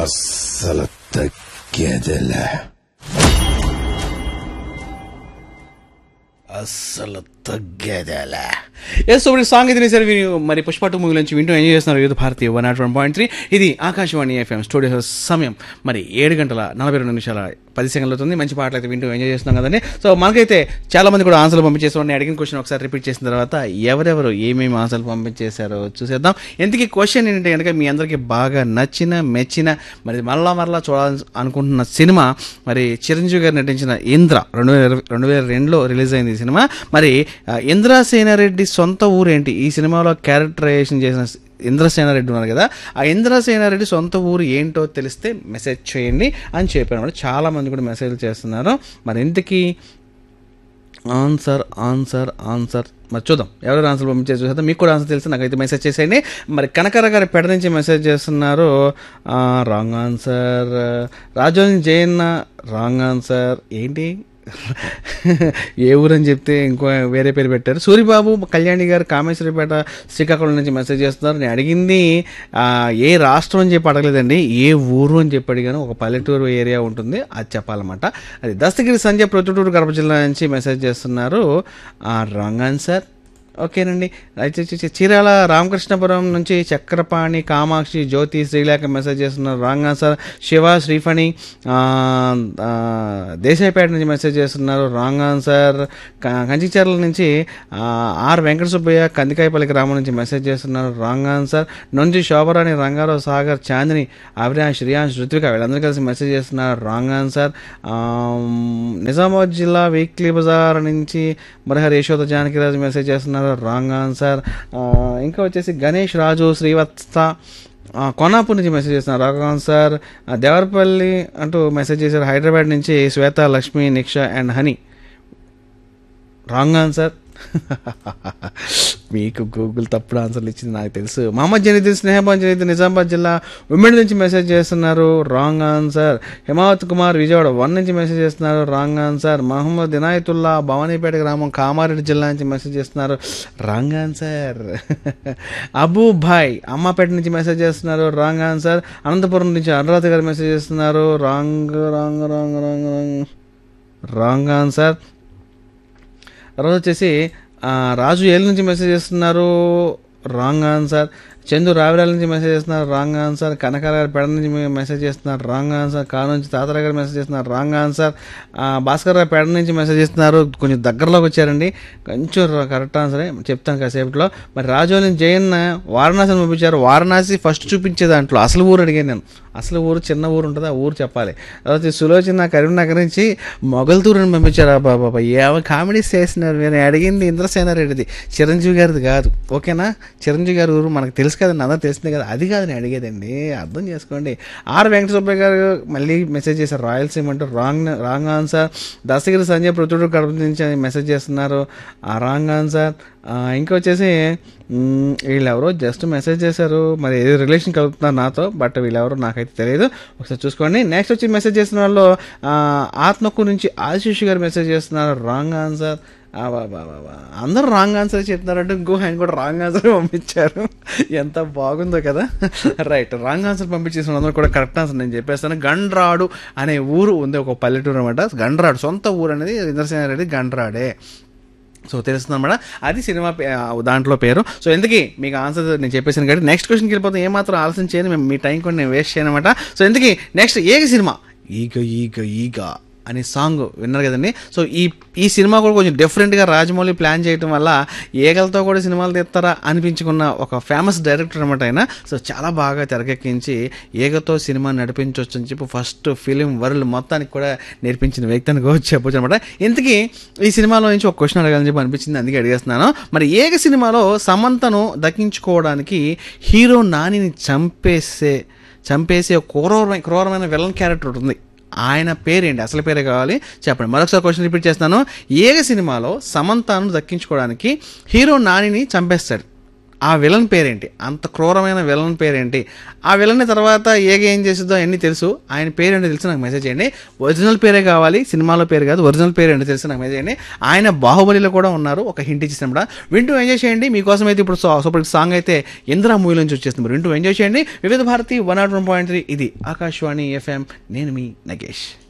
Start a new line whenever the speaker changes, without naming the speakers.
అస్సలు తగ్గేదిలే
అస్సలు తగ్గేదేలే ఎస్ ఇప్పుడు సాంగ్ ఇది సరే మరి పుష్ప టూ మూవీ నుంచి వింటూ ఎంజాయ్ చేస్తున్నారు youth Bharati one nought one point three ఇది ఆకాశవాణి ఎఫ్ఎం స్టూడియో సమయం మరి ఏడు గంటల నలభై రెండు నిమిషాల పది సెకండ్లు అవుతుంది మంచి పాటలు అయితే వింటూ ఎంజాయ్ చేస్తున్నాం కదండి సో మనకైతే చాలా మంది కూడా ఆన్సర్లు పంపించేసాం నేను అడిగిన క్వశ్చన్ ఒకసారి రిపీట్ చేసిన తర్వాత ఎవరెవరు ఏమేమి ఆన్సర్లు పంపించేశారో చూసేద్దాం ఎందుకు క్వశ్చన్ ఏంటంటే కనుక మీ అందరికీ బాగా నచ్చిన మెచ్చిన మరి మరలా మరలా చూడాలని అనుకుంటున్న సినిమా మరి చిరంజీవి గారు నటించిన ఇంద్ర రెండు వేల ఇరవై- రెండు వేల రెండులో రిలీజ్ అయింది ఈ సినిమా మరి ఆ, ఇంద్రసేనారెడ్డి సొంత ఊరేంటి ఈ సినిమాలో క్యారెక్టరైజేషన్ చేసిన ఇంద్రసేనారెడ్డి ఉన్నారు కదా ఆ ఇంద్రసేనారెడ్డి సొంత ఊరు ఏంటో తెలిస్తే మెసేజ్ చేయండి అని చెప్పారు మరి చాలా మంది కూడా మెసేజ్ చేస్తున్నారు మరి ఇంతకీ ఆన్సర్ ఆన్సర్ ఆన్సర్ మరి చూద్దాం ఎవరెవరు ఆన్సర్ పంపించేసి చూసేద్దాం మీకు కూడా ఆన్సర్ తెలిసి నాకైతే మెసేజ్ చేసేయండి మరి కనకర గారి పెడ నుంచి మెసేజ్ చేస్తున్నారు wrong answer Raju Jayanna wrong answer ఏంటి ఏ ఊరని చెప్తే ఇంకో వేరే పేరు పెట్టారు సూరిబాబు కళ్యాణి గారు కామేశ్వరిపేట శ్రీకాకుళం నుంచి మెసేజ్ చేస్తున్నారు నేను అడిగింది ఆ, ఏ రాష్ట్రం అని చెప్పి అడగలేదండి ఏ ఊరు అని చెప్పి అడిగాను ఒక పల్లెటూరు ఏరియా ఉంటుంది అది చెప్పాలన్నమాట అది దస్తగిరి సంజయ్ ప్రొద్దుటూరు కడప జిల్లా నుంచి మెసేజ్ చేస్తున్నారు రాంగ్ ఆన్సర్ ఓకేనండి అయితే వచ్చేసి చీరాల రామకృష్ణపురం నుంచి చక్రపాణి కామాక్షి జ్యోతి శ్రీలేఖ మెసేజ్ చేస్తున్నారు రాంగ్ ఆన్సర్ శివ శ్రీఫణి ఆ, ఆ, దేశాయిపేట నుంచి మెసేజ్ చేస్తున్నారు రాంగ్ ఆన్సర్ క- కంచిచర్ల నుంచి ఆ, ఆర్ వెంకట సుబ్బయ్య కందికాయపల్లి గ్రామం నుంచి మెసేజ్ చేస్తున్నారు రాంగ్ ఆన్సర్ నుంచి శోభరాణి రంగారావు సాగర్ చాందిని అవినాష్ రియాన్స్ ఋత్విక వీళ్ళందరూ కలిసి మెసేజ్ చేస్తున్నారు రాంగ్ ఆన్సర్ నిజామాబాద్ జిల్లా వీక్లీ బజార్ నుంచి మరహరి యశోద జానకిరాజు మెసేజ్ చేస్తున్నారు రాంగ్ ఆన్సర్ ఆ, ఇంకా వచ్చేసి గణేష్ రాజు శ్రీవత్స ఆ, కొనాపూర్ నుంచి మెసేజ్ చేస్తున్నారు రాంగ్ ఆన్సర్ ఆ, దేవరపల్లి అంటూ మెసేజ్ చేశారు హైదరాబాద్ నుంచి Swetha Lakshmi Niksha and Honey wrong answer మీకు గూగుల్ తప్పుడు ఆన్సర్లు ఇచ్చింది నాకు తెలుసు మహమ్మద్ జనీద్ స్నేహబాన్ జనీద్ నిజామాబాద్ జిల్లా ఉమ్మడి నుంచి మెసేజ్ చేస్తున్నారు wrong answer Himavath Kumar Vijayawada one నుంచి మెసేజ్ చేస్తున్నారు రాంగ్ ఆన్సర్ మహమ్మద్ ఇనాయతుల్లా భవానీపేట గ్రామం కామారెడ్డి జిల్లా నుంచి మెసేజ్ చేస్తున్నారు రాంగ్ ఆన్సర్ అబూ భాయ్ అమ్మపేట నుంచి మెసేజ్ చేస్తున్నారు రాంగ్ ఆన్సర్ అనంతపురం నుంచి అనురాధ గారు మెసేజ్ చేస్తున్నారు wrong wrong wrong wrong wrong wrong answer తర్వాత వచ్చేసి ఆ, రాజు ఏళ్ళ నుంచి మెసేజ్ చేస్తున్నారు రాంగ్ ఆన్సర్ చందు రావిరాల నుంచి మెసేజ్ చేస్తున్నారు రాంగ్ ఆన్సర్ కనకాల గారి పెడ నుంచి మీ మెసేజ్ చేస్తున్నారు రాంగ్ ఆన్సర్ కారు నుంచి తాతరావు గారు మెసేజ్ చేస్తున్నారు రాంగ్ ఆన్సర్ ఆ, భాస్కర్ గారి పెడ నుంచి మెసేజ్ చేస్తున్నారు కొంచెం దగ్గరలోకి వచ్చారండి కొంచెం ర- కరెక్ట్ ఆన్సరే చెప్తాను కాసేపట్లో మరి రాజు నుంచి జయన్ వారణాసిని పంపించారు వారణాసి ఫస్ట్ చూపించే దాంట్లో అసలు ఊరు అడిగాను నేను అసలు ఊరు చిన్న ఊరు ఉంటుంది ఆ ఊరు చెప్పాలి తర్వాత సులోచన కరీంనగర్ నుంచి మొగల్తూరుని పంపించారు ఆ బాబా ఏమో కామెడీస్ చేస్తున్నారు నేను అడిగింది ఇంద్రసేనారెడ్డిది చిరంజీవి గారిది కాదు ఓకేనా చిరంజీవి గారి ఊరు మనకు తెలుసు కదండి అందరూ తెలిసిందే కదా అది కాదు నేను అడిగేదండి అర్థం చేసుకోండి ఆర్ వెంకట సుబ్బయ్య గారు మళ్ళీ మెసేజ్ చేశారు రాయలసీమ అంటూ wrong wrong answer Dastagiri Sanjay Prithudu Kadapa నుంచి అని మెసేజ్ చేస్తున్నారు ఆ రాంగ్ ఆన్సర్ ఆ, ఇంకా వచ్చేసి మ్, వీళ్ళెవరో జస్ట్ మెసేజ్ చేశారు మరి ఏదో రిలేషన్ కలుపుతున్నారు నాతో బట్ వీళ్ళెవరో నాకైతే తెలియదు ఒకసారి చూసుకోండి నెక్స్ట్ వచ్చి మెసేజ్ చేసిన వాళ్ళు ఆ, ఆత్మకు నుంచి ఆశీష్ గారు మెసేజ్ చేస్తున్నారు రాంగ్ ఆన్సర్ అందరూ రాంగ్ ఆన్సర్ చెప్తున్నారంటే ఇంకో ఆయన కూడా రాంగ్ ఆన్సర్ పంపించారు ఎంత బాగుందో కదా రైట్ రాంగ్ ఆన్సర్ పంపించేసిన అందరూ కూడా కరెక్ట్ ఆన్సర్ నేను చెప్పేస్తాను గండ్రాడు అనే ఊరు ఉంది ఒక పల్లెటూరు అనమాట గండ్రాడు సొంత ఊరు అనేది ఇంద్రసేన రెడ్డి గండ్రాడే సో తెలుస్తుంది అనమాట అది సినిమా పే- ఆ, దాంట్లో పేరు సో ఎందుకు మీకు ఆన్సర్ నేను చెప్పేసాను కాబట్టి నెక్స్ట్ క్వశ్చన్కి వెళ్ళిపోతే ఏమాత్రం ఆలస్యం చేయను మేము మీ టైం కూడా నేను వేస్ట్ చేయను అనమాట సో ఎందుకు నెక్స్ట్ ఏక సినిమా ఈగ ఈగ ఈగ అనే సాంగ్ విన్నారు కదండి సో ఈ ఈ సినిమా కూడా కొంచెం డిఫరెంట్గా రాజమౌళి ప్లాన్ చేయడం వల్ల ఏగలతో కూడా సినిమాలు తీస్తారా అనిపించుకున్న ఒక ఫేమస్ డైరెక్టర్ అనమాట ఆయన సో చాలా బాగా తెరకెక్కించి ఏగతో సినిమా నడిపించవచ్చు అని చెప్పి ఫస్ట్ ఫిలిం వరల్డ్ మొత్తానికి కూడా నేర్పించిన వ్యక్తి అని కూడా చెప్పొచ్చు అనమాట ఇంతకీ ఈ సినిమాలో నుంచి ఒక క్వశ్చన్ అడగాలని చెప్పి అనిపించింది అందుకే అడిగేస్తున్నాను మరి ఏక సినిమాలో సమంతను దక్కించుకోవడానికి హీరో నానిని చంపేసే చంపేసే ఒక క్రూరమైన క్రూరమైన విలన్ క్యారెక్టర్ ఒకటి ఉంది ఆయన పేరేంటి అసలు పేరే కావాలి చెప్పండి మరొకసారి క్వశ్చన్ రిపీట్ చేస్తాను ఏక సినిమాలో సమంతను దక్కించుకోవడానికి హీరో నానిని చంపేస్తాడు ఆ విలన్ పేరేంటి అంత క్రూరమైన విలన్ పేరేంటి ఆ విలన్ తర్వాత ఏగ ఏం చేస్తుందో అన్నీ తెలుసు ఆయన పేరేంటో తెలిసి నాకు మెసేజ్ చేయండి ఒరిజినల్ పేరే కావాలి సినిమాలో పేరు కాదు ఒరిజినల్ పేరు ఏంటో తెలిసి నాకు మెసేజ్ చేయండి ఆయన బాహుబలిలో కూడా ఉన్నారు ఒక హింట్ ఇచ్చినప్పుడు వింటూ ఎంజాయ్ చేయండి మీకోసం అయితే ఇప్పుడు సో- సూపర్ హిట్ సాంగ్ అయితే ఇందిరా మూవీ నుంచి వచ్చేస్తుంది మరి వింటూ ఎంజాయ్ చేయండి Vividh Bharati one nought one point three ఇది ఆకాశవాణి ఎఫ్ఎం నేను మీ నగేష్